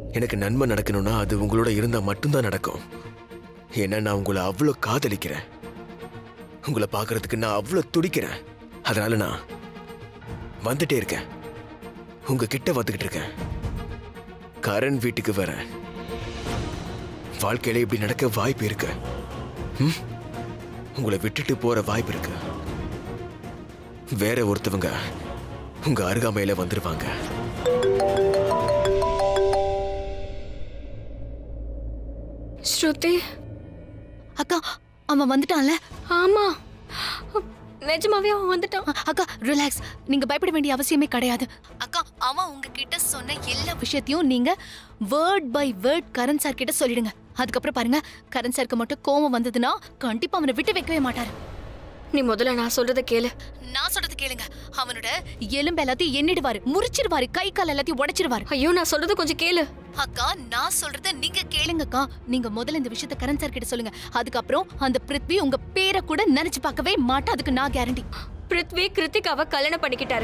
எனக்கு நன்மை நடக்கணும்னா அது உங்களோட இருந்தா மட்டும்தான் நடக்கும் ஏன்னா நான் உங்களை அவ்வளோ காதலிக்கிறேன் உங்களை பார்க்கறதுக்கு நான் அவ்வளோ துடிக்கிறேன் அதனால நான் வந்துட்டே இருக்கேன் உங்க கிட்ட வந்துகிட்டு இருக்கேன் கரண் வீட்டுக்கு வரேன் வாழ்க்கையில இப்படி நடக்க வாய்ப்பு இருக்கு ம்? உங்களை விட்டுட்டு போற வாய்ப்பு இருக்கு வேற ஒருத்தவங்க உங்க அருகாமையில வந்துருவாங்க ஸ்ருதி அக்கா அவன் வந்துட்டான்ல ஆமா நிஜமாவே அவன் வந்துட்டான் அ- அக்கா ரிலாக்ஸ் நீங்க பயப்பட வேண்டிய அவசியமே கிடையாது அக்கா அவன் உங்ககிட்ட சொன்ன எல்லா விஷயத்தையும் நீங்க word by word Karan sir கிட்ட சொல்லிடுங்க அதுக்கப்புறம் பாருங்க கரண் சாருக்கு மட்டும் கோவம் வந்ததுன்னா கண்டிப்பா அவனை விட்டு வைக்கவே மாட்டாரு நீ முதல்ல நான் சொல்றத கேளு நான் சொல்றது கேளுங்க அவனோட எலும்பு எல்லாத்தையும் எண்ணிடுவாரு முறிச்சிடுவாரு கை கால் எல்லாத்தையும் உடைச்சிடுவாரு ஐயோ நான் சொல்றது கொஞ்சம் கேளு அக்கா நான் சொல்றத நீங்க கேளுங்கக்கா நீங்க முதல்ல இந்த விஷயத்த கரண் சார் கிட்ட சொல்லுங்க அதுக்கப்புறம் அந்த பிருத்வி உங்க பேரை கூட நினைச்சு பார்க்கவே மாட்டா அதுக்கு நான் கேரண்டி பிருத்வி கிருத்திகாவை கல்யாணம் பண்ணிக்கிட்டாரு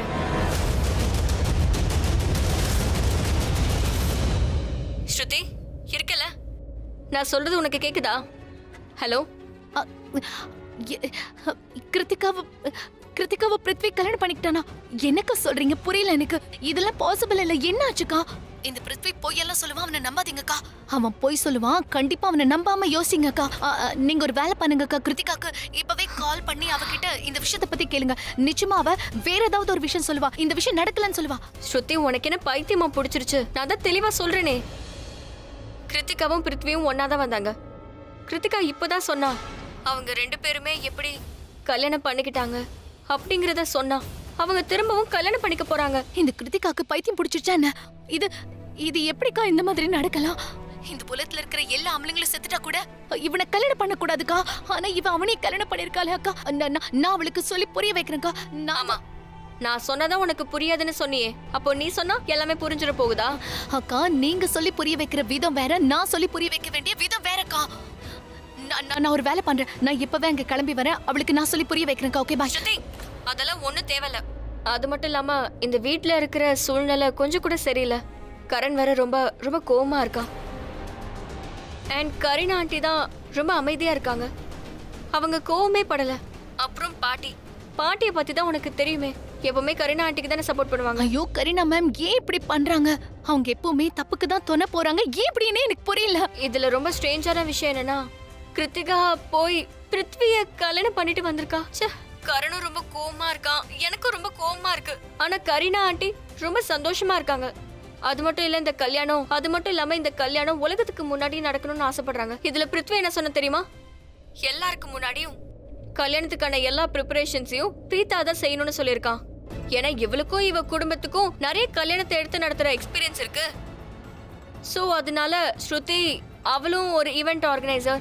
ஸ்ருதி இருக்கல நான் சொல்றது உனக்கு கேக்குதா ஹலோ அ, எ- கிருத்திகாவை கிருத்திகாவை பிருத்வி கல்யாணம் பண்ணிக்கிட்டானா என்னக்கா சொல்றீங்க புரியல எனக்கு இதெல்லாம் பாசிபிள் இல்ல என்ன ஆச்சுக்கா இந்த பிருத்வி பொய்யெல்லாம் சொல்லுவான் அவனை நம்பாதீங்கக்கா அவன் பொய் சொல்லுவான் கண்டிப்பா அவனை நம்பாம யோசிங்கக்கா அ, அ, நீங்க ஒரு வேலை பண்ணுங்கக்கா கிருத்திகாக்கு இப்பவே கால் பண்ணி அவகிட்ட இந்த விஷயத்த பத்தி கேளுங்க நிச்சயமா அவ வேற ஏதாவது ஒரு விஷயம் சொல்லுவா இந்த விஷயம் நடக்கலன்னு சொல்லுவா ஸ்ருதி உனக்கு என்ன பைத்தியமா பிடிச்சிருச்சு நான் தான் தெளிவா சொல்றேனே கிருத்திகாவும் பிருத்வியும் ஒன்னாதான் வந்தாங்க கிருத்திகா இப்பதான் சொன்னா அவங்க ரெண்டு பேருமே எப்படி கல்யாணம் பண்ணிக்கிட்டாங்க அப்படிங்கறத சொன்னா அவங்க திரும்பவும் கல்யாணம் பண்ணிக்க போறாங்க இந்த கிருத்திகாக்கு பைத்தியம் பிடிச்சிருச்சா என்ன இது இது எப்படிக்கா இந்த மாதிரி நடக்கலாம் இந்த புலத்துல இருக்கிற எல்லா ஆம்பளைங்களும் செத்துட்டா கூட இவனை கல்யாணம் பண்ண கூடாதுக்கா ஆனா இவன் அவனையும் கல்யாணம் பண்ணிருக்காளே அக்கா நான் நான்- நான் அவளுக்கு சொல்லி புரிய வைக்கிறேன்க்கா நாம நான் சொன்னதா உனக்கு புரியாதுன்னு சொன்னியே அப்போ நீ சொன்னா எல்லாமே புரிஞ்சிட போகுதா அக்கா நீங்க சொல்லி புரிய வைக்கிற விதம் வேற நான் சொல்லி புரிய வைக்க வேண்டிய விதம் வேறக்கா நான் நான் நான் ஒரு வேலை பண்றேன் நான் இப்பவே அங்க கிளம்பி வரேன் அவளுக்கு நான் சொல்லி புரிய வைக்கிறேன்க்கா ஓகே பாய் ஸ்ருதி அதெல்லாம் ஒண்ணும் தேவையில்ல அது மட்டும் இல்லாம இந்த வீட்ல இருக்கிற சூழ்நிலை கொஞ்சம் கூட சரியில்லை கரண் வேற ரொம்ப ரொம்ப கோவமா இருக்கான் அண்ட் கரீனா ஆண்டி தான் ரொம்ப அமைதியா இருக்காங்க அவங்க கோவமே படல அப்புறம் பாட்டி பாட்டியை பத்தி தான் உனக்கு தெரியுமே எப்பவுமே கரீனா ஆண்டிக்கு தானே சப்போர்ட் பண்ணுவாங்க ஐயோ கரீனா மேம் ஏன் இப்படி பண்றாங்க அவங்க எப்பவுமே தப்புக்கு தான் துணை போறாங்க ஏன் இப்படின்னு எனக்கு புரியல இதுல ரொம்ப ஸ்ட்ரேஞ்சான விஷயம் என்னன்னா கிருத்திகா போய் பிருத்விய கல்யாணம் பண்ணிட்டு வந்திருக்கா ச்சே கரணும் ரொம்ப கோவமா இருக்கான் எனக்கும் ரொம்ப கோவமா இருக்கு ஆனா கரீனா ஆண்டி ரொம்ப சந்தோஷமா இருக்காங்க அது மட்டும் இல்ல இந்த கல்யாணம் அது மட்டும் இல்லாம இந்த கல்யாணம் உலகத்துக்கு முன்னாடி நடக்கணும்னு ஆசைப்படுறாங்க இதுல பிருத்வி என்ன சொன்ன தெரியுமா எல்லாருக்கும் முன்னாடியும் கல்யாணத்துக்கான எல்லா ப்ரிப்பரேஷன்ஸையும் பிரீதா தான் செய்யணும்னு சொல்லியிருக்கான் ஏன்னா இவளுக்கும் இவ குடும்பத்துக்கும் நிறைய கல்யாணத்தை எடுத்து நடத்துற எக்ஸ்பீரியன்ஸ் இருக்கு ஸோ அதனால ஸ்ருதி அவளும் ஒரு ஈவெண்ட் ஆர்கனைசர்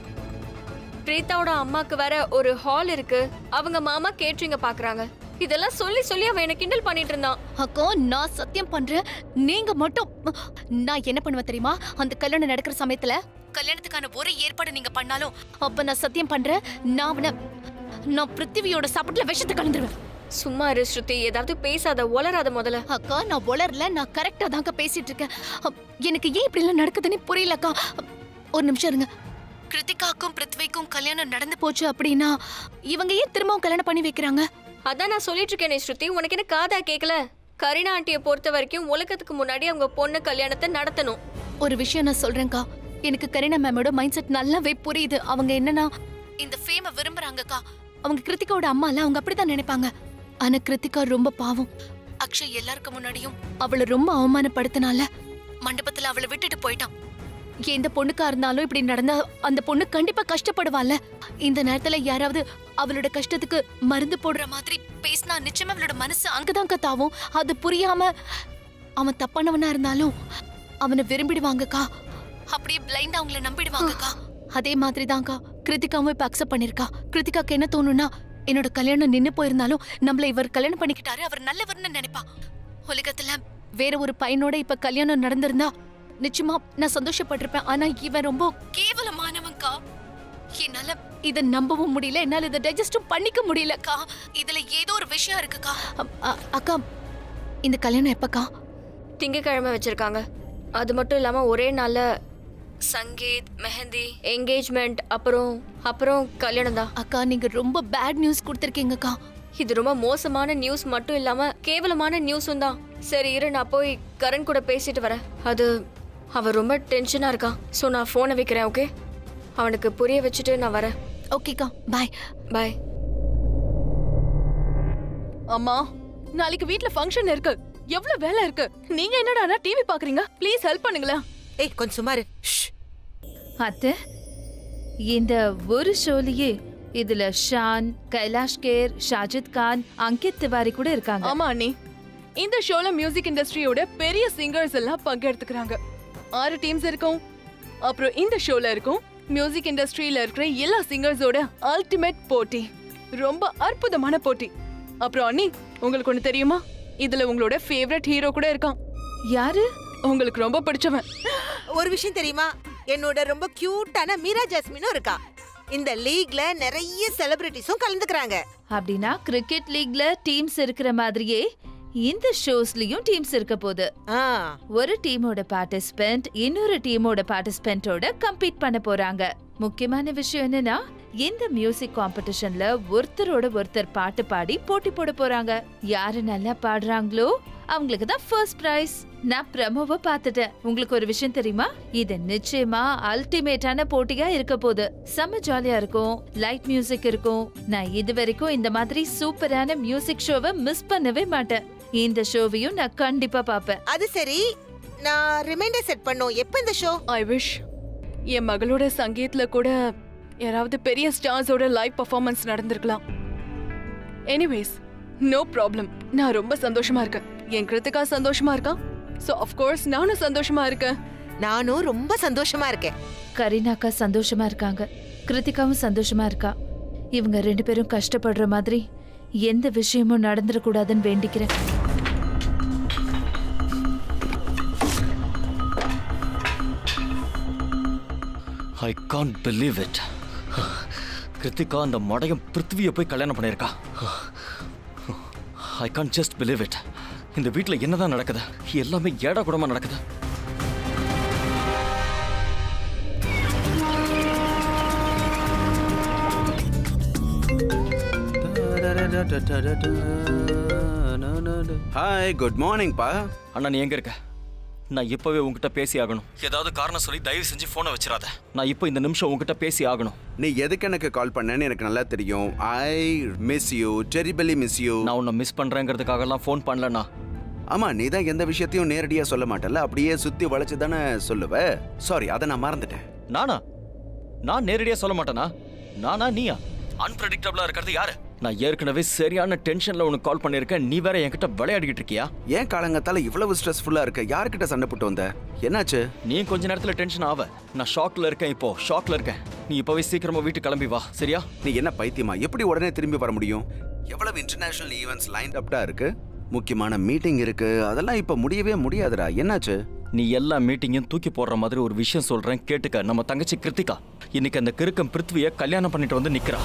பிரீத்தாவோட அம்மாக்கு வேற ஒரு ஹால் இருக்கு அவங்க மாமா கேட்ரிங்க பாக்குறாங்க இதெல்லாம் சொல்லி சொல்லி அவன் என்ன கிண்டல் பண்ணிட்டு இருந்தான் அக்கா நான் சத்தியம் பண்றேன் நீங்க மட்டும் நான் என்ன பண்ணுவேன் தெரியுமா அந்த கல்யாணம் நடக்கிற சமயத்துல கல்யாணத்துக்கான ஒரு ஏற்பாடு நீங்க பண்ணாலும் அப்ப நான் சத்தியம் பண்றேன் நான் அவனை நான் பிருத்திவியோட சாப்பாட்டுல விஷத்தை கலந்துருவேன் சும்மா இரு ஸ்ருதி ஏதாவது பேசாத உளராத முதல்ல அக்கா நான் உளரல நான் கரெக்டா தாங்க பேசிட்டு இருக்கேன் அப், எனக்கு ஏன் இப்படி எல்லாம் நடக்குதுன்னு புரியலக்கா அப், ஒரு நிமிஷம் இருங்க கிருத்திகாக்கும் பிருத்விக்கும் கல்யாணம் நடந்து போச்சு அப்படின்னா இவங்க ஏன் திரும்பவும் கல்யாணம் பண்ணி வைக்கிறாங்க அதான் நான் சொல்லிட்டு இருக்கேனே ஸ்ருதி உனக்கு என்ன காதா கேட்கல கரீனா ஆண்டியை பொறுத்த வரைக்கும் உலகத்துக்கு முன்னாடி அவங்க பொண்ணு கல்யாணத்தை நடத்தணும் ஒரு விஷயம் நான் சொல்றேன்க்கா எனக்கு கரீனா மேமோட மைண்ட் செட் நல்லாவே புரியுது அவங்க என்னன்னா இந்த ஃபேம விரும்புறாங்கக்கா அவங்க கிருத்திகாவோட அம்மா இல்ல அவங்க அப்படிதான் நினைப்பாங்க ஆனா கிருத்திகா ரொம்ப பாவம் அக்ஷய் எல்லாருக்கு முன்னாடியும் அவளை ரொம்ப அவமானப்படுத்தினால மண்டபத்துல அவளை விட்டுட்டு போயிட்டான் எந்த பொண்ணுக்கா இருந்தாலும் இப்படி நடந்தா அந்த பொண்ணு கண்டிப்பா கஷ்டப்படுவாள்ல இந்த நேரத்துல யாராவது அவளோட கஷ்டத்துக்கு மருந்து போடுற மாதிரி பேசினா நிச்சயமா அவளோட மனசு அங்கதான் கத்தாவும் அது புரியாம அவன் தப்பானவனா இருந்தாலும் அவனை விரும்பிடுவாங்கக்கா அப்படியே பிளைண்டா அவங்கள நம்பிடுவாங்கக்கா அதே மாதிரி தான்க்கா கிருத்திகாவும் இப்ப அக்செப்ட் பண்ணிருக்கா கிருத்திகாக்கு என்ன தோணும்னா என்னோட கல்யாணம் நின்னு போயிருந்தாலும் நம்மள இவர் கல்யாணம் பண்ணிக்கிட்டாரு அவர் நல்லவர்னு நினைப்பா உலகத்துல வேற ஒரு பையனோட இப்ப கல்யாணம் நடந்திருந்தா நிச்சயமா நான் சந்தோஷப்பட்டிருப்பேன் ஆனா இவன் ரொம்ப கேவலமானவன்க்கா என்னால இத நம்பவும் முடியல என்னால இதை டைஜஸ்டும் பண்ணிக்க முடியலக்கா இதுல ஏதோ ஒரு விஷயம் இருக்குக்கா அ- அ- அக்கா இந்த கல்யாணம் எப்பக்கா திங்கக்கிழமை வச்சிருக்காங்க அது மட்டும் இல்லாம ஒரே நாள்ல சங்கீத் மெஹந்தி என்கேஜ்மெண்ட் அப்புறம் அப்புறம் கல்யாணம் தான் அக்கா நீங்க ரொம்ப பேட் நியூஸ் கொடுத்துருக்கீங்கக்கா இது ரொம்ப மோசமான நியூஸ் மட்டும் இல்லாம கேவலமான நியூஸும் தான் சரி இரு நான் போய் கரண் கூட பேசிட்டு வரேன் அது அவ ரொம்ப டென்ஷனா இருக்கான் ஸோ நான் ஃபோனை வைக்கிறேன் ஓகே அவனுக்கு புரிய வச்சுட்டு நான் வரேன் ஓகேக்கா பாய் பாய் அம்மா நாளைக்கு வீட்ல ஃபங்க்ஷன் இருக்கு எவ்வளவு வேலை இருக்கு நீங்க என்னடா டிவி பாக்குறீங்க ப்ளீஸ் ஹெல்ப் பண்ணுங்களேன் ஏய் கொஞ்சம் சுமாரு அத்தை இந்த ஒரு ஷோலயே இதுல ஷான் கைலாஷ் கேர் ஷாஜித் கான் அங்கித் திவாரி கூட இருக்காங்க ஆமா அண்ணி இந்த ஷோல மியூசிக் இண்டஸ்ட்ரியோட பெரிய சிங்கர்ஸ் எல்லாம் பங்கெடுத்துக்கிறாங்க ஆறு டீம்ஸ் இருக்கும் அப்புறம் இந்த ஷோல இருக்கும் மியூசிக் இண்டஸ்ட்ரியில இருக்கிற எல்லா சிங்கர்ஸோட அல்டிமேட் போட்டி ரொம்ப அற்புதமான போட்டி அப்புறம் அண்ணி உங்களுக்கு ஒண்ணு தெரியுமா இதுல உங்களோட ஃபேவரட் ஹீரோ கூட இருக்கான் யாரு உங்களுக்கு ரொம்ப பிடிச்சவன் ஒரு விஷயம் தெரியுமா என்னோட ரொம்ப கியூட்டான மீரா ஜாஸ்மினும் இருக்கா இந்த லீக்ல நிறைய செலிபிரிட்டிஸும் கலந்துக்கிறாங்க அப்படின்னா கிரிக்கெட் லீக்ல டீம்ஸ் இருக்கிற மாதிரியே இந்த ஷோஸ்லயும் டீம்ஸ் இருக்க போகுது ஆ ஒரு டீமோட பார்ட்டிசிபென்ட் இன்னொரு டீமோட பார்ட்டிசிபென்ட்டோட கம்பீட் பண்ண போறாங்க முக்கியமான விஷயம் என்னன்னா இந்த மியூசிக் காம்படிஷன்ல ஒருத்தரோட ஒருத்தர் பாட்டு பாடி போட்டி போட போறாங்க யாரு நல்லா பாடுறாங்களோ அவங்களுக்கு தான் ஃபர்ஸ்ட் பிரைஸ் நான் ப்ரமோவை பார்த்துட்டேன் உங்களுக்கு ஒரு விஷயம் தெரியுமா இது நிச்சயமா அல்டிமேட்டான போட்டியா இருக்க போகுது செம்ம ஜாலியா இருக்கும் லைட் மியூசிக் இருக்கும் நான் இது வரைக்கும் இந்த மாதிரி சூப்பரான மியூசிக் ஷோவை மிஸ் பண்ணவே மாட்டேன் இந்த ஷோவையும் நான் கண்டிப்பா பாப்பேன் அது சரி நான் ரிமைண்டர் செட் பண்ணோம் எப்போ இந்த ஷோ ஐ விஷ் என் மகளோட சங்கீத்ல கூட யாராவது பெரிய ஸ்டார்ஸோட லைவ் பர்ஃபார்மன்ஸ் நடந்திருக்கலாம் எனிவேஸ் நோ ப்ராப்ளம் நான் ரொம்ப சந்தோஷமா இருக்கேன் என் கிருத்திகா சந்தோஷமா இருக்கா ஸோ அஃப்கோர்ஸ் நானும் சந்தோஷமா இருக்கேன் நானும் ரொம்ப சந்தோஷமா இருக்கேன் கரீனாக்கா சந்தோஷமா இருக்காங்க கிருத்திகாவும் சந்தோஷமா இருக்கா இவங்க ரெண்டு பேரும் கஷ்டப்படுற மாதிரி எந்த விஷயமும் நடந்துடக்கூடாதுன்னு வேண்டிக்கிறேன் I can't believe it Kiruthika அந்த மடையம் பிருத்வியை போய் கல்யாணம் பண்ணியிருக்கா I can't just believe it இந்த வீட்டில் என்னதான் நடக்குது எல்லாமே ஏடா கூடமா நடக்குது ஹாய் குட் மார்னிங் பா அண்ணா நீ எங்க இருக்க நான் இப்பவே உங்ககிட்ட பேசி ஆகணும் ஏதாவது காரணம் சொல்லி தயவு செஞ்சு போனை வச்சிடாத நான் இப்போ இந்த நிமிஷம் உங்ககிட்ட பேசி ஆகணும் நீ எதுக்கு எனக்கு கால் பண்ணேன்னு எனக்கு நல்லா தெரியும் I miss you terribly miss you நான் உன்னை மிஸ் பண்றேங்கிறதுக்காகலாம் ஃபோன் பண்ணலண்ணா ஆமா நீ தான் எந்த விஷயத்தையும் நேரடியா சொல்ல மாட்டல அப்படியே சுத்தி வளைச்சு தானே சொல்லுவ சாரி அதை நான் மறந்துட்டேன் நானா நான் நேரடியா சொல்ல மாட்டேனா நானா நீயா அன்பிரடிக்டபிளா இருக்கிறது யாரு நான் ஏற்கனவே சரியான டென்ஷன்ல உனக்கு கால் பண்ணிருக்கேன் நீ வேற என்கிட்ட விளையாடிக்கிட்டு இருக்கியா ஏன் காலங்கத்தால இவ்வளவு ஸ்ட்ரெஸ்ஃபுல்லா இருக்க யார்கிட்ட சண்டை போட்டு வந்த என்னாச்சு நீ கொஞ்ச நேரத்துல டென்ஷன் ஆவ நான் ஷாக்ல இருக்கேன் இப்போ ஷாக்ல இருக்கேன் நீ இப்பவே சீக்கிரமா வீட்டுக்கு கிளம்பி வா சரியா நீ என்ன பைத்தியமா எப்படி உடனே திரும்பி வர முடியும் எவ்வளவு இன்டர்நேஷனல் ஈவெண்ட்ஸ் லைன் அப்டா இருக்கு முக்கியமான மீட்டிங் இருக்கு அதெல்லாம் இப்ப முடியவே முடியாதுடா என்னாச்சு நீ எல்லா மீட்டிங்கையும் தூக்கி போடுற மாதிரி ஒரு விஷயம் சொல்றேன் கேட்டுக்க நம்ம தங்கச்சி கிருத்திகா இன்னைக்கு அந்த கிறுக்கம் பிருத்விய கல்யாணம் பண்ணிட்டு வந்து நிக்கிறா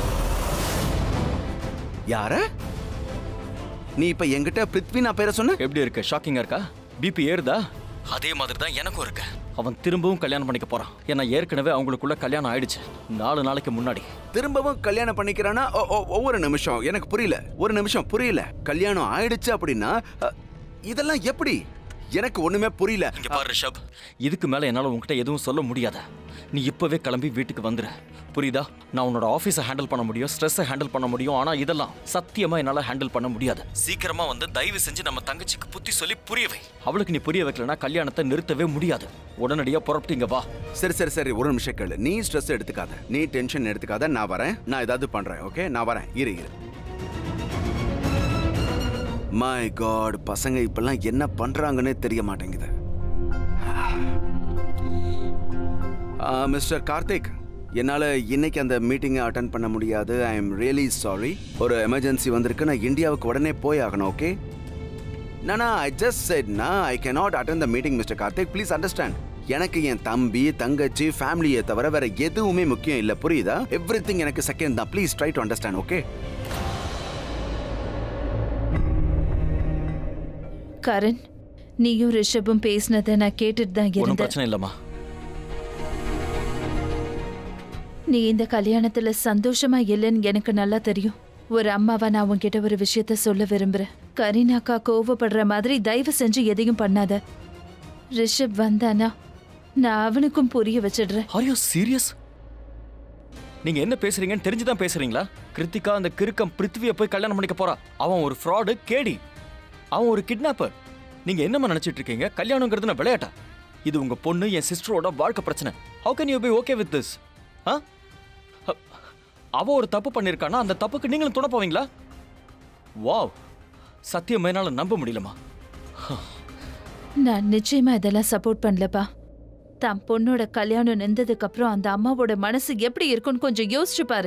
யார நீ இப்ப என்கிட்ட பிருத்வி நான் பேரை சொன்ன எப்படி இருக்கு ஷாக்கிங்கா இருக்கா பிபி ஏறுதா அதே மாதிரி தான் எனக்கும் இருக்கு அவன் திரும்பவும் கல்யாணம் பண்ணிக்க போறான் ஏன்னா ஏற்கனவே அவங்களுக்குள்ள கல்யாணம் ஆயிடுச்சு நாலு நாளைக்கு முன்னாடி திரும்பவும் கல்யாணம் பண்ணிக்கிறானா ஒ- ஒ- ஒவ்வொரு நிமிஷம் எனக்கு புரியல ஒரு நிமிஷம் புரியல கல்யாணம் ஆயிடுச்சு அப்படின்னா அ, இதெல்லாம் எப்படி எனக்கு ஒண்ணுமே புரியல இங்க பாரு ரிஷப் இதுக்கு மேல என்னால உன்கிட்ட எதுவும் சொல்ல முடியாத நீ இப்பவே கிளம்பி வீட்டுக்கு வந்துரு புரியுதா நான் உன்னோட ஆஃபீஸை ஹேண்டில் பண்ண முடியும் ஸ்ட்ரெஸ்ஸை ஹேண்டில் பண்ண முடியும் ஆனா இதெல்லாம் சத்தியமா என்னால ஹேண்டில் பண்ண முடியாது சீக்கிரமா வந்து தயவு செஞ்சு நம்ம தங்கச்சிக்கு புத்தி சொல்லி புரிய வை அவளுக்கு நீ புரிய வைக்கலனா கல்யாணத்தை நிறுத்தவே முடியாது உடனடியா புறப்பட்டு இங்க வா சரி சரி சரி ஒரு நிமிஷம் கேளு நீ ஸ்ட்ரெஸ் எடுத்துக்காத நீ டென்ஷன் எடுத்துக்காத நான் வரேன் நான் ஏதாவது பண்றேன் ஓகே நான் வரேன் இரு இரு மை காட் பசங்க இப்பெல்லாம் என்ன பண்றாங்கன்னே தெரிய மாட்டேங்குது மிஸ்டர் கார்த்திக் என்னால் இன்னைக்கு அந்த மீட்டிங்கை அட்டன் பண்ண முடியாது ஐ எம் ரியலி சாரி ஒரு எமர்ஜென்சி வந்திருக்கு நான் இந்தியாவுக்கு உடனே போய் ஆகணும் ஓகே நானா ஐ ஜஸ்ட் செட்னா I cannot attend the meeting mister Karthik please understand எனக்கு என் தம்பி தங்கச்சி ஃபேமிலியை தவிர வேற எதுவுமே முக்கியம் இல்லை புரியுதா எவ்ரி எனக்கு செகண்ட் தான் please try to understand okay Karan நீயும் ரிஷபும் பேசினதை நான் கேட்டுட்டு தான் ஒன்றும் இருந்தேன் பிரச்சனை இல்லைம்மா நீ இந்த கல்யாணத்துல சந்தோஷமா இல்லைன்னு எனக்கு நல்லா தெரியும் ஒரு அம்மாவா நான் உன்கிட்ட ஒரு விஷயத்த சொல்ல விரும்புறேன் கரீனாக்கா கோவப்படுற மாதிரி தயவு செஞ்சு எதையும் பண்ணாத ரிஷப் வந்தானா நான் அவனுக்கும் புரிய வச்சிடுறேன் ஆர் யூ சீரியஸ் நீங்க என்ன பேசுறீங்கன்னு தெரிஞ்சுதான் பேசுறீங்களா கிருத்திகா அந்த கிறுக்கம் பிருத்வியை போய் கல்யாணம் பண்ணிக்க போறா அவன் ஒரு ஃப்ராடு கேடி அவன் ஒரு கிட்னாப்பர் நீங்க என்னம்மா நினைச்சிட்டு இருக்கீங்க கல்யாணங்கிறது நான் விளையாட்டா இது உங்க பொண்ணு என் சிஸ்டரோட வாழ்க்கை பிரச்சனை how can you be okay with this ஆ அ- அவ ஒரு தப்பு பண்ணிருக்கானா அந்த தப்புக்கு நீங்களும் துணை போவீங்களா வாவ் சத்தியம் என்னால நம்ப முடியலமா நான் நிச்சயமா இதெல்லாம் சப்போர்ட் பண்ணலப்பா தான் பொண்ணோட கல்யாணம் நின்றதுக்கு அப்புறம் அந்த அம்மாவோட மனசு எப்படி இருக்கும்னு கொஞ்சம் யோசிச்சு பாரு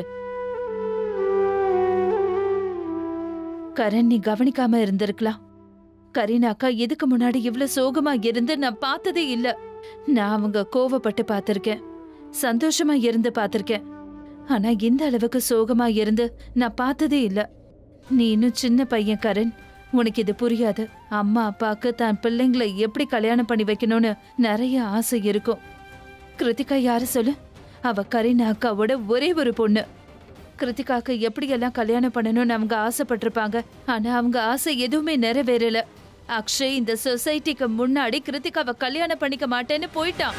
கரண் நீ கவனிக்காம இருந்திருக்கலாம் கரீனாக்கா இதுக்கு முன்னாடி இவ்ளோ சோகமா இருந்து நான் பார்த்ததே இல்ல நான் அவங்க கோவப்பட்டு பார்த்திருக்கேன் சந்தோஷமா இருந்து பார்த்திருக்கேன் ஆனா இந்த அளவுக்கு சோகமா இருந்து நான் பார்த்ததே இல்ல நீ இன்னும் சின்ன பையன் கரண் உனக்கு இது புரியாது அம்மா அப்பாக்கு தான் பிள்ளைங்களை எப்படி கல்யாணம் பண்ணி வைக்கணும்னு நிறைய ஆசை இருக்கும் கிருத்திகா யாரு சொல்லு அவ கரீனா அக்காவோட ஒரே ஒரு பொண்ணு கிருத்திகாக்கு எப்படியெல்லாம் கல்யாணம் பண்ணணும்னு அவங்க ஆசைப்பட்டிருப்பாங்க ஆனா அவங்க ஆசை எதுவுமே நிறைவேறல அக்ஷய் இந்த சொசைட்டிக்கு முன்னாடி கிருத்திகாவை கல்யாணம் பண்ணிக்க மாட்டேன்னு போயிட்டான்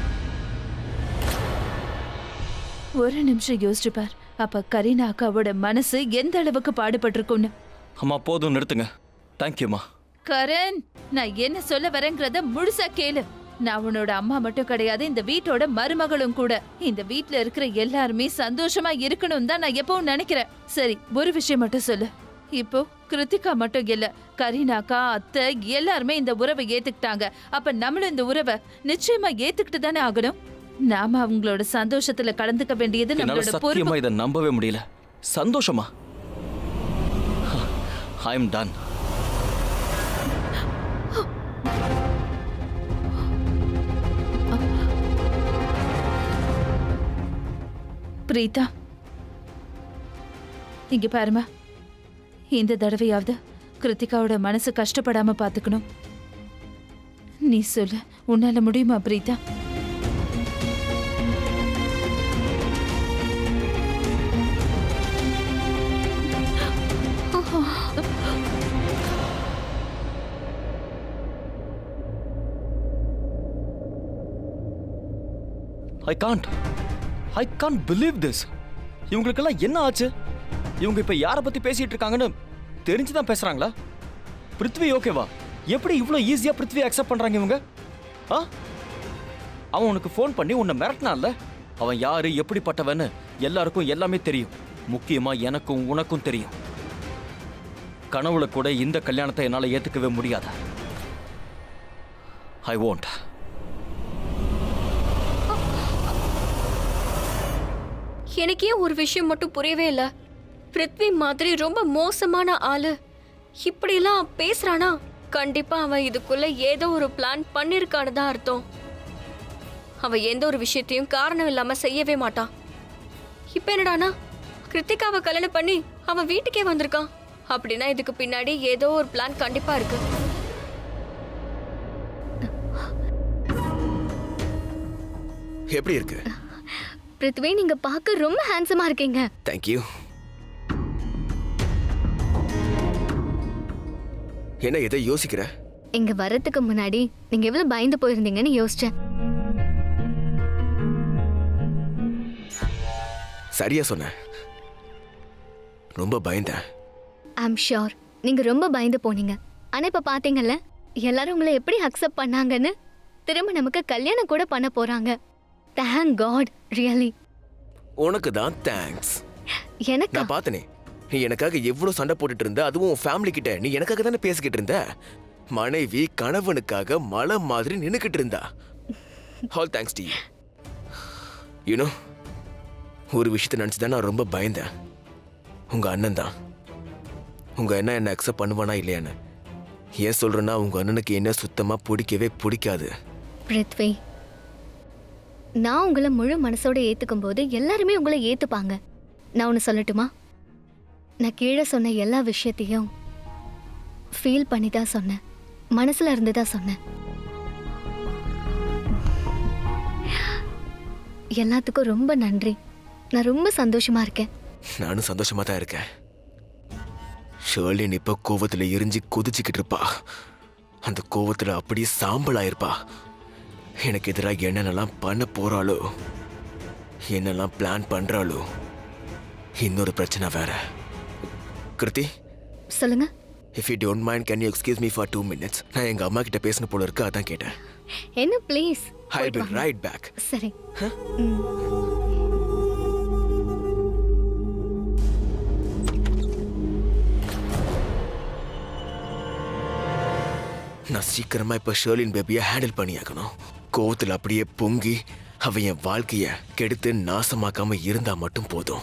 ஒரு நிமிஷம் யோசிச்சு பார் அப்ப கரீனா அக்காவோட மனசு எந்த அளவுக்கு பாடுபட்டிருக்கும்னு அம்மா போதும் நிறுத்துங்க தேங்க்யூம்மா கரண் நான் என்ன சொல்ல வரேங்கிறத முழுசா கேளு நான் உன்னோட அம்மா மட்டும் கிடையாது இந்த வீட்டோட மருமகளும் கூட இந்த வீட்ல இருக்கிற எல்லாருமே சந்தோஷமா இருக்கணும் தான் நான் எப்பவும் நினைக்கிறேன் சரி ஒரு விஷயம் மட்டும் சொல்லு இப்போ கிருத்திகா மட்டும் இல்ல கரீனாக்கா அத்தை எல்லாருமே இந்த உறவை ஏத்துக்கிட்டாங்க அப்ப நம்மளும் இந்த உறவை நிச்சயமா ஏத்துக்கிட்டு தானே ஆகணும் நாம அவங்களோட சந்தோஷத்துல கலந்துக்க வேண்டியது என்னால நம்மளோட பொறுப்பு சத்தியமா இதை நம்பவே முடியல சந்தோஷமா ஐ எம் டன் பிரீதா இங்க பாருமா இந்த தடவையாவது கிருத்திகாவோட மனசு கஷ்டப்படாம பாத்துக்கணும் நீ சொல்லு உன்னால முடியுமா Preetha I can't I can't believe this இவங்களுக்கெல்லாம் என்ன ஆச்சு இவங்க இப்ப யாரை பத்தி பேசிட்டு இருக்காங்கன்னு தெரிஞ்சுதான் பேசுறாங்களா பிருத்வி ஓகேவா எப்படி இவ்வளோ ஈஸியா பிருத்வி அக்செப்ட் பண்றாங்க இவங்க ஆ அவன் உனக்கு ஃபோன் பண்ணி உன்னை மிரட்டினான்ல அவன் யாரு எப்படிப்பட்டவன்னு எல்லாருக்கும் எல்லாமே தெரியும் முக்கியமா எனக்கும் உனக்கும் தெரியும் கனவுல கூட இந்த கல்யாணத்தை என்னால ஏத்துக்கவே முடியாது ஐ won't எனக்கே ஒரு விஷயம் மட்டும் புரியவே இல்ல பிருத்வி மாதிரி ரொம்ப மோசமான ஆளு இப்படிலாம் பேசுறானா கண்டிப்பா அவன் இதுக்குள்ள ஏதோ ஒரு பிளான் பண்ணிருக்கான்னு தான் அர்த்தம் அவன் எந்த ஒரு விஷயத்தையும் காரணம் இல்லாம செய்யவே மாட்டான் இப்ப என்னடானா கிருத்திகாவை கல்யாணம் பண்ணி அவன் வீட்டுக்கே வந்திருக்கான் அப்படின்னா இதுக்கு பின்னாடி ஏதோ ஒரு பிளான் கண்டிப்பா இருக்கு எப்படி இருக்கு பிருத்வி நீங்க பார்க்க ரொம்ப ஹேண்ட்ஸமா இருக்கீங்க தேங்க்யூ என்ன எதை யோசிக்கிற இங்க வர்றதுக்கு முன்னாடி நீங்க எவ்வளவு பயந்து போயிருந்தீங்கன்னு யோசிச்சேன் சரியா சொன்ன ரொம்ப பயந்தேன் ஐம் ஷியோர் நீங்க ரொம்ப பயந்து போனீங்க ஆனா இப்ப பாத்தீங்கல்ல எல்லாரும் உங்களை எப்படி அக்செப்ட் பண்ணாங்கன்னு திரும்ப நமக்கு கல்யாணம் கூட பண்ண போறாங்க தேங்க் காட் ரியலி உனக்கு தான் தேங்க்ஸ் எனக்கா நான் பார்த்தனே நீ எனக்காக எவ்வளவு சண்டை போட்டுட்டு இருந்த அதுவும் உன் ஃபேமிலி கிட்ட நீ எனக்காக தானே பேசிக்கிட்டு இருந்த மனைவி கணவனுக்காக மலை மாதிரி நின்னுக்கிட்டு இருந்தா ஆல் தேங்க்ஸ் டி யூனோ ஒரு விஷயத்தை நினச்சி தான் நான் ரொம்ப பயந்தேன் உங்க அண்ணன் தான் உங்க அண்ணன் என்ன அக்செப்ட் பண்ணுவானா இல்லையான்னு ஏன் சொல்றேன்னா உங்க அண்ணனுக்கு என்ன சுத்தமா பிடிக்கவே பிடிக்காது பிருத்வி நான் உங்களை முழு மனசோட ஏத்துக்கும் போது எல்லாருமே உங்களை ஏத்துப்பாங்க நான் ஒன்று சொல்லட்டுமா நான் கீழே சொன்ன எல்லா விஷயத்தையும் ஃபீல் பண்ணி தான் சொன்னேன் மனசுல இருந்து தான் சொன்னேன் எல்லாத்துக்கும் ரொம்ப நன்றி நான் ரொம்ப சந்தோஷமா இருக்கேன் நானும் சந்தோஷமா தான் இருக்கேன் ஷர்லின் இப்ப கோவத்துல எரிஞ்சு கொதிச்சுக்கிட்டு இருப்பா அந்த கோவத்துல அப்படியே சாம்பலாயிருப்பா எனக்கு எதிராக என்னென்னலாம் பண்ண போறாளோ என்னெல்லாம் பிளான் பண்றாளோ இன்னொரு பிரச்சனை வேற கிருத்தி சொல்லுங்க if you don't mind can you excuse me for two minutes நான் எங்க அம்மா கிட்ட பேசின போல இருக்கு அதான் கேட்டேன் என்ன please I be right back சரி நான் சீக்கிரமா இப்ப ஷர்லின் பேபியை ஹேண்டில் பண்ணியாக்கணும் கோவத்துல அப்படியே பொங்கி அவ என் வாழ்க்கைய கெடுத்து நாசமாக்காம இருந்தா மட்டும் போதும்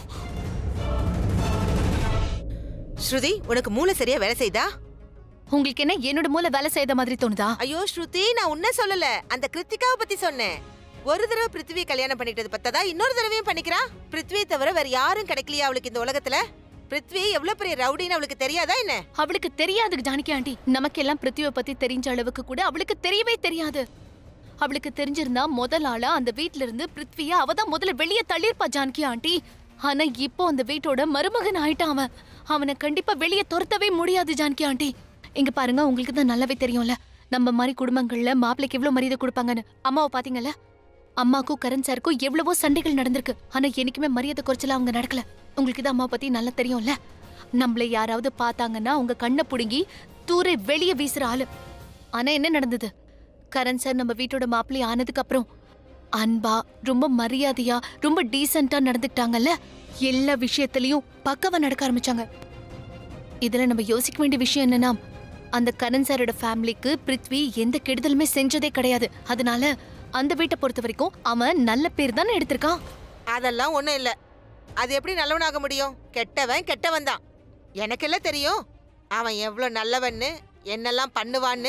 ஸ்ருதி உனக்கு மூளை சரியா வேலை செய்தா உங்களுக்கு என்ன என்னோட மூளை வேலை செய்த மாதிரி தோணுதா ஐயோ ஸ்ருதி நான் உன்ன சொல்லல அந்த கிருத்திகாவை பத்தி சொன்னேன் ஒரு தடவை பிருத்வியை கல்யாணம் பண்ணிட்டது பத்ததா இன்னொரு தடவையும் பண்ணிக்கிறா பிருத்வியை தவிர வேற யாரும் கிடைக்கலையா அவளுக்கு இந்த உலகத்துல பிருத்வி எவ்வளவு பெரிய ரவுடின்னு அவளுக்கு தெரியாதா என்ன அவளுக்கு தெரியாது ஜானகி ஆண்டி நமக்கெல்லாம் பிருத்திவை பத்தி தெரிஞ்ச அளவுக்கு கூட அவளுக்கு தெரியவே தெரியாது அவளுக்கு தெரிஞ்சிருந்தா முதல் ஆளா அந்த வீட்ல இருந்து பிருத்விய அவ தான் முதல்ல வெளியே தள்ளியிருப்பா ஜானகி ஆண்டி ஆனா இப்போ அந்த வீட்டோட மருமகன் ஆயிட்டான் அவன் அவனை கண்டிப்பா வெளியே துரத்தவே முடியாது ஜானகி ஆண்டி இங்க பாருங்க உங்களுக்கு தான் நல்லாவே தெரியும்ல நம்ம மாதிரி குடும்பங்கள்ல மாப்பிள்ளைக்கு எவ்வளவு மரியாதை கொடுப்பாங்கன்னு அம்மாவை பாத்தீங்கல்ல அம்மாக்கும் கரண் சாருக்கும் எவ்வளவோ சண்டைகள் நடந்திருக்கு ஆனா என்னைக்குமே மரியாதை குறைச்சல அவங்க நடக்கல உங்களுக்கு தான் அம்மா பத்தி நல்லா தெரியும்ல நம்மளை யாராவது பார்த்தாங்கன்னா உங்க கண்ணை புடுங்கி தூர வெளியே வீசுற ஆளு ஆனா என்ன நடந்தது கரண் சார் நம்ம வீட்டோட மாப்பிள்ளை ஆனதுக்கு அப்புறம் அன்பா ரொம்ப மரியாதையா ரொம்ப டீசெண்டா நடந்துக்கிட்டாங்கல்ல எல்லா விஷயத்திலயும் பக்கவா நடக்க ஆரம்பிச்சாங்க இதுல நம்ம யோசிக்க வேண்டிய விஷயம் என்னன்னா அந்த கரண் சாரோட ஃபேமிலிக்கு பிருத்வி எந்த கெடுதலுமே செஞ்சதே கிடையாது அதனால அந்த வீட்டை பொறுத்த வரைக்கும் அவன் நல்ல பேர் தானே எடுத்திருக்கான் அதெல்லாம் ஒண்ணும் இல்ல அது எப்படி நல்லவனாக முடியும் கெட்டவன் கெட்டவன் தான் எனக்கெல்லாம் தெரியும் அவன் எவ்வளவு நல்லவன்னு என்னெல்லாம் பண்ணுவான்னு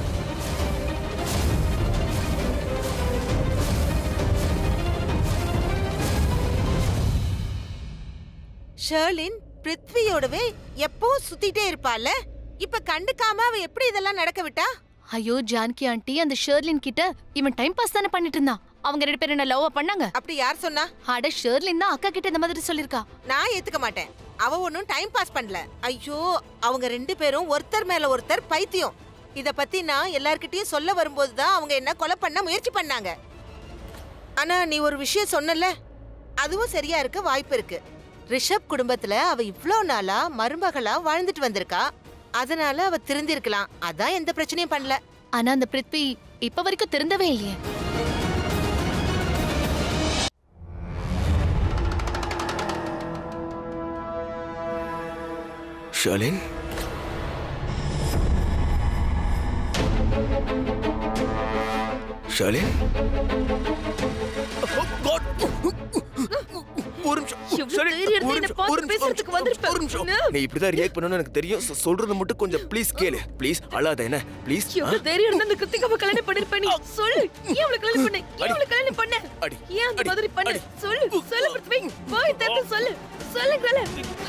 ஷர்லின் பிருத்வியோடவே எப்பவும் சுத்திட்டே இருப்பால இப்ப கண்டுக்காம அவ எப்படி இதெல்லாம் நடக்க விட்டா ஐயோ ஜானகி ஆண்டி அந்த ஷெர்லின் கிட்ட இவன் டைம் பாஸ் தானே பண்ணிட்டு இருந்தான் அவங்க ரெண்டு பேரும் என்ன லவ் பண்ணாங்க அப்படி யார் சொன்னா அட ஷெர்லின் தான் அக்கா கிட்ட இந்த மாதிரி சொல்லிருக்கா நான் ஏத்துக்க மாட்டேன் அவ ஒன்னும் டைம் பாஸ் பண்ணல ஐயோ அவங்க ரெண்டு பேரும் ஒருத்தர் மேல ஒருத்தர் பைத்தியம் இத பத்தி நான் எல்லார்கிட்டயும் சொல்ல வரும்போது தான் அவங்க என்ன கொலை பண்ண முயற்சி பண்ணாங்க ஆனா நீ ஒரு விஷயம் சொன்னல அதுவும் சரியா இருக்க வாய்ப்பு இருக்கு ரிஷப் குடும்பத்துல அவ இவ்ளோ நாளா மருமகளா வாழ்ந்துட்டு வந்திருக்கா அதனால அவ திருந்திருக்கலாம் அதான் எந்த பிரச்சனையும் பண்ணல ஆனா அந்த பிருத்வி இப்ப வரைக்கும் திருந்தவே இல்லையே ஷர்லின் ஷர்லின் Oh, God. ஒரு நிமிஷம் எவ்வளவு ஷர்லின், தைரியம் இருந்தா ஒரு என்னை நிமிஷம், பார்த்து ஒரு நிமிஷம், பேசுறதுக்கு வந்திருப்ப. ஒரு நிமிஷம் என்ன? நீ இப்படிதான் ரியாக்ட் பண்ணணும்னு எனக்கு தெரியும் சொ- சொல்றது மட்டும் கொஞ்சம் ப்ளீஸ் கேளு ப்ளீஸ் அழாத என்ன ப்ளீஸ் எவ்வளவு தைரியம் இருந்தா அந்த கிருத்திகாவை கல்யாணம் பண்ணிருப்ப நீ சொல்லு ஏன் அவளை கல்யாணம் பண்ண ஏன் அவளை கல்யாணம் பண்ண அடி, ஏன் அந்த அடி, மாதிரி பண்ண அடி. சொல்லு சொல்லு பிருத்வி போய் தட்டு சொல்லு சொல்லுங்கள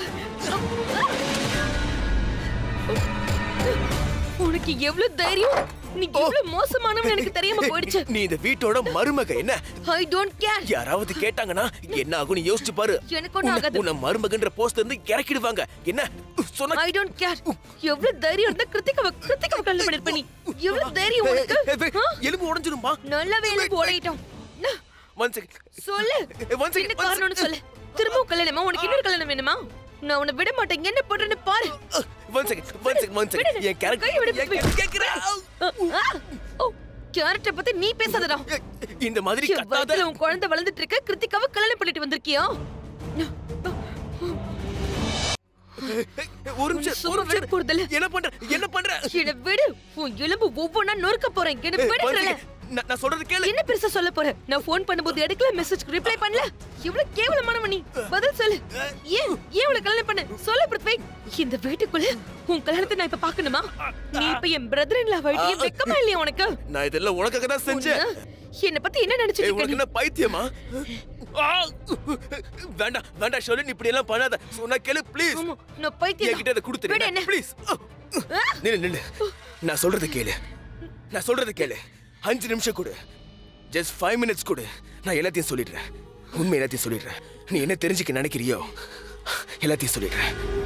உனக்கு எவ்வளவு தைரியம் நீ எவ்வளவு மோசமானவன் எனக்கு தெரியாம போயிடுச்சு நீ இந்த வீட்டோட மருமக என்ன ஐ டோன்ட் கேர் யாராவது கேட்டாங்கன்னா என்ன ஆகும் நீ யோசிச்சு பாரு எனக்கு ஒண்ணும் உன்னை- ஆகாது. உன்னை மருமகன்ற போஸ்ட் இருந்து இறக்கிடுவாங்க என்ன சொன்ன ஐ டோன்ட் கேர் எவ்வளவு தைரியம் இருந்தா கிருத்திகாவை கிருத்திகாவை கல்யாணம் பண்ணிருப்ப நீ எவ்வளவு தைரியம் உனக்கு ஆ? எலும்பு உடைஞ்சிருமா நல்லாவே எலும்பு உடையிட்டோம் ஒன் செகண்ட் சொல்லு One second, என்ன one காரணம்னு second. சொல்லு திரும்பவும் கல்யாணமா உனக்கு இன்னொரு கல்யாணம் வேணுமா நான் உன்னை விட மாட்டேன் என்ன பண்றேன்னு பாரு one second one second one second என் கையை விடு, கேரக்டர் கேக்குறேன் ஆ, ஓ கேரக்டர் பத்தி நீ பேசாதடா இந்த மாதிரி என் கத்தாத வயசுல உன் குழந்தை வளர்ந்துட்டு இருக்க கிருத்திகாவை கல்யாணம் பண்ணிட்டு வந்திருக்கியா ஒரு நிமிஷம் சும்மா ஒரு விட நிமிஷம் போறதில்ல. என்ன பண்ற என்ன பண்ற என்ன விடு உன் எலும்பு ஒவ்வொன்னா நொறுக்க போறேன் என்ன One விடுறல second. நான் நான் சொல்றது கேளு என்ன பெருசா சொல்ல போற நான் ஃபோன் பண்ணும்போது எடுக்கல மெசேஜ்க்கு ரிப்ளை பண்ணல இவ்வளவு கேவலமானவ நீ பதில் சொல்லு ஏன் ஏன் இவ்வளவு கல்யாணம் பண்ண சொல்ல பிருத்வி இந்த வீட்டுக்குள்ள உன் கல்யாணத்தை நான் இப்ப பாக்கணுமா நீ இப்ப என் பிரதர் இல்ல வைட்டிய வெக்கமா இல்லையா உனக்கு நான் இதெல்லாம் உனக்காக தான் செஞ்சேன் உன்னை- என்ன பத்தி என்ன நினைச்சிட்டு ஏய், இருக்க உனக்கு நீ? என்ன பைத்தியமா ஆ! வேண்டாம் வேண்டாம் ஷோலன் இப்படி எல்லாம் பண்ணாத சொன்னா கேளு ப்ளீஸ் ஆமா, நான் பைத்தியம் என்கிட்ட அதை விடு என்ன கொடுத்துரு ப்ளீஸ் நில்லு நில்லு நான் சொல்றது கேளு நான் சொல்றது கேளு அஞ்சு நிமிஷம் கொடு ஜஸ்ட் ஃபைவ் மினிட்ஸ் கொடு நான் எல்லாத்தையும் சொல்லிடுறேன் உண்மை எல்லாத்தையும் சொல்லிடுறேன் நீ என்ன தெரிஞ்சுக்க நினைக்கிறியோ எல்லாத்தையும் சொல்லிடுறேன்